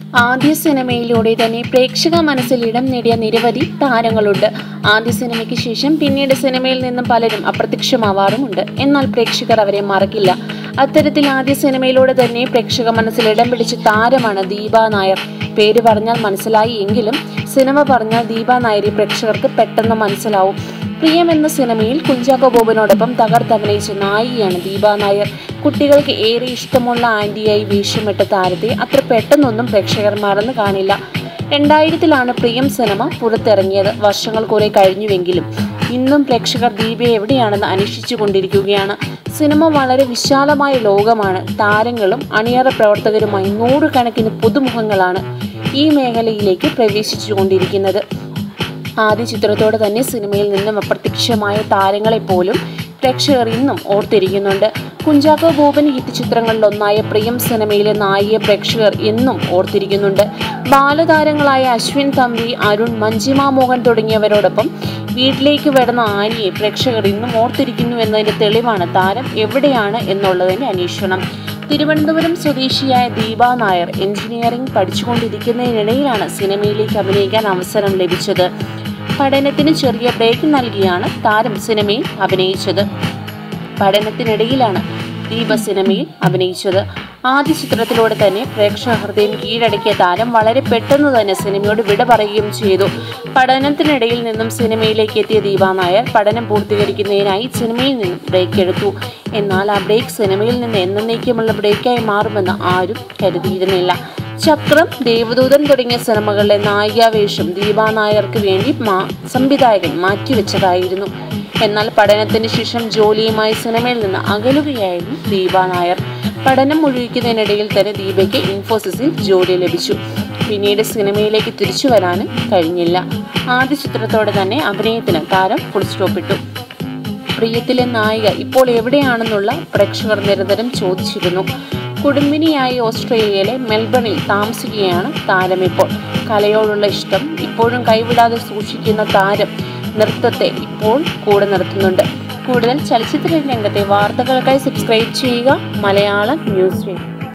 ആദ്യ സിനിമയിലൂടെ തന്നെ പ്രേക്ഷക മനസ്സിൽ ഇടം നേടിയ നിരവധി താരങ്ങളുണ്ട് ആദ്യ സിനിമയ്ക്ക് ശേഷം പിന്നീട് സിനിമയിൽ നിന്നും പലരും അപ്രത്യക്ഷമാവാറുമുണ്ട് എന്നാൽ പ്രേക്ഷകർ അവരെ മറക്കില്ല അത്തരത്തിൽ ആദ്യ സിനിമയിലൂടെ തന്നെ പ്രേക്ഷക മനസ്സിൽ ഇടം പിടിച്ച താരമാണ് ദീപ നായർ പേര് പറഞ്ഞാൽ മനസ്സിലായി എങ്കിലും സിനിമ പറഞ്ഞാൽ ദീപ നായരെ പ്രേക്ഷകർക്ക് പെട്ടെന്ന് മനസ്സിലാവും പ്രിയം എന്ന സിനിമയിൽ കുഞ്ചാക്കോ ബോബനോടൊപ്പം തകർത്തഭിനയിച്ച നായികയാണ് ദീപ നായർ കുട്ടികൾക്ക് ഏറെ ഇഷ്ടമുള്ള ആന്റിയായി വേഷമിട്ട താരത്തെ അത്ര പെട്ടെന്നൊന്നും പ്രേക്ഷകർ മറന്നു കാണില്ല രണ്ടായിരത്തിലാണ് പ്രിയം സിനിമ പുറത്തിറങ്ങിയത് വർഷങ്ങൾ കുറെ കഴിഞ്ഞുവെങ്കിലും ഇന്നും പ്രേക്ഷകർ ദീപയെ എവിടെയാണെന്ന് അന്വേഷിച്ചു കൊണ്ടിരിക്കുകയാണ് സിനിമ വളരെ വിശാലമായ ലോകമാണ് താരങ്ങളും അണിയറ പ്രവർത്തകരുമായി നൂറുകണക്കിന് പുതുമുഖങ്ങളാണ് ഈ മേഖലയിലേക്ക് പ്രവേശിച്ചുകൊണ്ടിരിക്കുന്നത് ആദ്യ ചിത്രത്തോടെ തന്നെ സിനിമയിൽ നിന്നും അപ്രത്യക്ഷമായ താരങ്ങളെ പോലും പ്രേക്ഷകർ ഇന്നും ഓർത്തിരിക്കുന്നുണ്ട് കുഞ്ചാക്കോ ബോബൻ ഹിറ്റ് ചിത്രങ്ങളിലൊന്നായ പ്രിയം സിനിമയിലെ നായിക പ്രേക്ഷകർ എന്നും ഓർത്തിരിക്കുന്നുണ്ട് ബാലതാരങ്ങളായ അശ്വിൻ തമ്പി അരുൺ മഞ്ജിമ മോഹൻ തുടങ്ങിയവരോടൊപ്പം വീട്ടിലേക്ക് വരുന്ന ആനിയെ പ്രേക്ഷകർ ഇന്നും ഓർത്തിരിക്കുന്നു എന്നതിന്റെ തെളിവാണ് താരം എവിടെയാണ് എന്നുള്ളതിന്റെ അന്വേഷണം തിരുവനന്തപുരം സ്വദേശിയായ ദീപ നായർ എഞ്ചിനീയറിംഗ് പഠിച്ചുകൊണ്ടിരിക്കുന്നതിനിടയിലാണ് സിനിമയിലേക്ക് അഭിനയിക്കാൻ അവസരം ലഭിച്ചത് പഠനത്തിന് ചെറിയ ബ്രേക്ക് നൽകിയാണ് താരം സിനിമയിൽ അഭിനയിച്ചത് പഠനത്തിനിടയിലാണ് ദീപ സിനിമയിൽ അഭിനയിച്ചത് ആദ്യ ചിത്രത്തിലൂടെ തന്നെ പ്രേക്ഷക ഹൃദയം കീഴടക്കിയ താരം വളരെ പെട്ടെന്ന് തന്നെ സിനിമയോട് വിട പറയുകയും ചെയ്തു പഠനത്തിനിടയിൽ നിന്നും സിനിമയിലേക്ക് എത്തിയ ദീപ നായർ പഠനം പൂർത്തീകരിക്കുന്നതിനായി സിനിമയിൽ നിന്നും ബ്രേക്ക് എടുത്തു എന്നാൽ ആ ബ്രേക്ക് സിനിമയിൽ നിന്ന് എന്നേക്കുമുള്ള ബ്രേക്കായി മാറുമെന്ന് ആരും കരുതിയിരുന്നില്ല ചക്രം ദേവദൂതൻ തുടങ്ങിയ സിനിമകളിലെ നായികാവേഷം ദീപ നായർക്ക് വേണ്ടി മാ സംവിധായകൻ മാറ്റിവെച്ചതായിരുന്നു എന്നാൽ പഠനത്തിന് ശേഷം ജോലിയുമായി സിനിമയിൽ നിന്ന് അകലുകയായിരുന്നു ദീപ നായർ പഠനം മുഴുവിക്കുന്നതിനിടയിൽ തന്നെ ദീപയ്ക്ക് ഇൻഫോസിസിൽ ജോലി ലഭിച്ചു പിന്നീട് സിനിമയിലേക്ക് തിരിച്ചു വരാനും കഴിഞ്ഞില്ല ആദ്യ ചിത്രത്തോടെ തന്നെ അഭിനയത്തിന് താരം ഫുൾ സ്റ്റോപ്പിട്ടു പ്രിയത്തിലെ നായിക ഇപ്പോൾ എവിടെയാണെന്നുള്ള പ്രേക്ഷകർ നിരന്തരം ചോദിച്ചിരുന്നു കുടുംബിനിയായി ഓസ്ട്രേലിയയിലെ മെൽബണിൽ താമസിക്കുകയാണ് താരം ഇപ്പോൾ കലയോടുള്ള ഇഷ്ടം ഇപ്പോഴും കൈവിടാതെ സൂക്ഷിക്കുന്ന താരം നൃത്തത്തെ ഇപ്പോൾ കൂടെ നിർത്തുന്നുണ്ട് കൂടുതൽ ചലച്ചിത്ര രംഗത്തെ വാർത്തകൾക്കായി സബ്സ്ക്രൈബ് ചെയ്യുക മലയാളം ന്യൂസ് റീഡ്